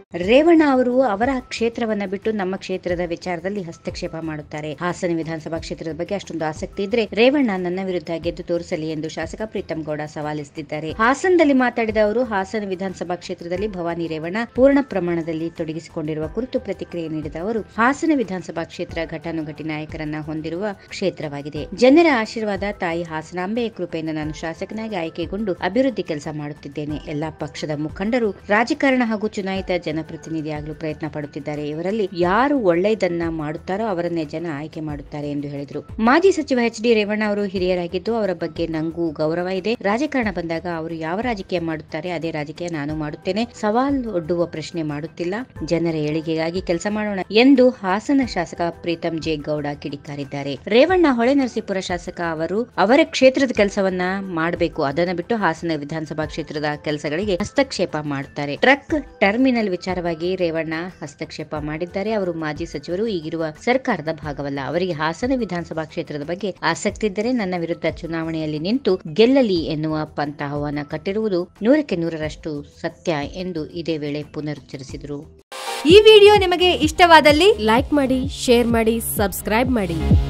ರೇವಣ್ಣ ಅವರು ಅವರ ಕ್ಷೇತ್ರವನ್ನ ಬಿಟ್ಟು ನಮ್ಮ ಕ್ಷೇತ್ರದ ವಿಚಾರದಲ್ಲಿ ಹಸ್ತಕ್ಷೇಪ ಮಾಡುತ್ತಾರೆ ಹಾಸನ ವಿಧಾನಸಭಾ ಕ್ಷೇತ್ರದ ಬಗ್ಗೆ ಅಷ್ಟೊಂದು ಆಸಕ್ತಿ ಇದ್ರೆ ರೇವಣ್ಣ ನನ್ನ ವಿರುದ್ಧ ಗೆದ್ದು ತೋರಿಸಲಿ ಎಂದು ಶಾಸಕ ಪ್ರೀತಂ ಗೌಡ ಸವಾಲಿಸುತ್ತಿದ್ದಾರೆ ಹಾಸನದಲ್ಲಿ ಮಾತಾಡಿದ ಅವರು ಹಾಸನ ವಿಧಾನಸಭಾ ಕ್ಷೇತ್ರದಲ್ಲಿ ಭವಾನಿ ರೇವಣ್ಣ ಪೂರ್ಣ ಪ್ರಮಾಣದಲ್ಲಿ ತೊಡಗಿಸಿಕೊಂಡಿರುವ ಕುರಿತು ಪ್ರತಿಕ್ರಿಯೆ ನೀಡಿದ ಅವರು ಹಾಸನ ವಿಧಾನಸಭಾ ಕ್ಷೇತ್ರ ಘಟಾನುಘಟಿ ನಾಯಕರನ್ನ ಹೊಂದಿರುವ ಕ್ಷೇತ್ರವಾಗಿದೆ ಜನರ ಆಶೀರ್ವಾದ ತಾಯಿ ಹಾಸನಾಂಬೆಯ ಕೃಪೆಯಿಂದ ನಾನು ಶಾಸಕನಾಗಿ ಆಯ್ಕೆಗೊಂಡು ಅಭಿವೃದ್ಧಿ ಕೆಲಸ ಮಾಡುತ್ತಿದ್ದೇನೆ ಎಲ್ಲಾ ಪಕ್ಷದ ಮುಖಂಡರು ರಾಜಕಾರಣ ಹಾಗೂ ಚುನಾಯಿತ ಜನಪ್ರತಿನಿಧಿಯಾಗಲು ಪ್ರಯತ್ನ ಪಡುತ್ತಿದ್ದಾರೆ ಇವರಲ್ಲಿ ಯಾರು ಒಳ್ಳೆಯದನ್ನ ಮಾಡುತ್ತಾರೋ ಅವರನ್ನೇ ಜನ ಆಯ್ಕೆ ಮಾಡುತ್ತಾರೆ ಎಂದು ಹೇಳಿದರು ಮಾಜಿ ಸಚಿವ ಎಚ್ ಡಿ ರೇವಣ್ಣ ಅವರು ಹಿರಿಯರಾಗಿದ್ದು ಅವರ ಬಗ್ಗೆ ನಂಗೂ ಗೌರವ ಇದೆ ರಾಜಕಾರಣ ಬಂದಾಗ ಅವರು ಯಾವ ರಾಜಕೀಯ ಮಾಡುತ್ತಾರೆ ಅದೇ ರಾಜಕೀಯ ನಾನು ಮಾಡುತ್ತೇನೆ ಸವಾಲು ಒಡ್ಡುವ ಪ್ರಶ್ನೆ ಮಾಡುತ್ತಿಲ್ಲ ಜನರ ಏಳಿಗೆಗಾಗಿ ಕೆಲಸ ಮಾಡೋಣ ಎಂದು ಹಾಸನ ಶಾಸಕ ಪ್ರೀತಂ ಜೆ ಗೌಡ ಕಿಡಿಕಾರಿದ್ದಾರೆ ರೇವಣ್ಣ ಹೊಳೆನರಸೀಪುರ ಶಾಸಕ ಅವರು ಅವರ ಕ್ಷೇತ್ರದ ಕೆಲಸವನ್ನ ಮಾಡಬೇಕು ಅದನ್ನ ಬಿಟ್ಟು ಹಾಸನ ವಿಧಾನಸಭಾ ಕ್ಷೇತ್ರದ ಕೆಲಸಗಳಿಗೆ ಹಸ್ತಕ್ಷೇಪ ಮಾಡುತ್ತಾರೆ ಟ್ರಕ್ ಟರ್ಮಿನಲ್ ವಿಚಾರವಾಗಿ ರೇವಣ್ಣ ಹಸ್ತಕ್ಷೇಪ ಮಾಡಿದ್ದಾರೆ ಅವರು ಮಾಜಿ ಸಚಿವರು ಈಗಿರುವ ಸರ್ಕಾರದ ಭಾಗವಲ್ಲ ಅವರಿಗೆ ಹಾಸನ ವಿಧಾನಸಭಾ ಕ್ಷೇತ್ರದ ಬಗ್ಗೆ ಆಸಕ್ತಿ ಇದ್ದರೆ ನನ್ನ ವಿರುದ್ಧ ಚುನಾವಣೆಯಲ್ಲಿ ನಿಂತು ಗೆಲ್ಲಲಿ ಎನ್ನುವ ಪಂಥಾಹವನ್ನ ಕಟ್ಟಿರುವುದು ನೂರಕ್ಕೆ ನೂರರಷ್ಟು ಸತ್ಯ ಎಂದು ಇದೇ ವೇಳೆ ಪುನರುಚ್ಚರಿಸಿದರು ಈ ವಿಡಿಯೋ ನಿಮಗೆ ಇಷ್ಟವಾದಲ್ಲಿ ಲೈಕ್ ಮಾಡಿ ಶೇರ್ ಮಾಡಿ ಸಬ್ಸ್ಕ್ರೈಬ್ ಮಾಡಿ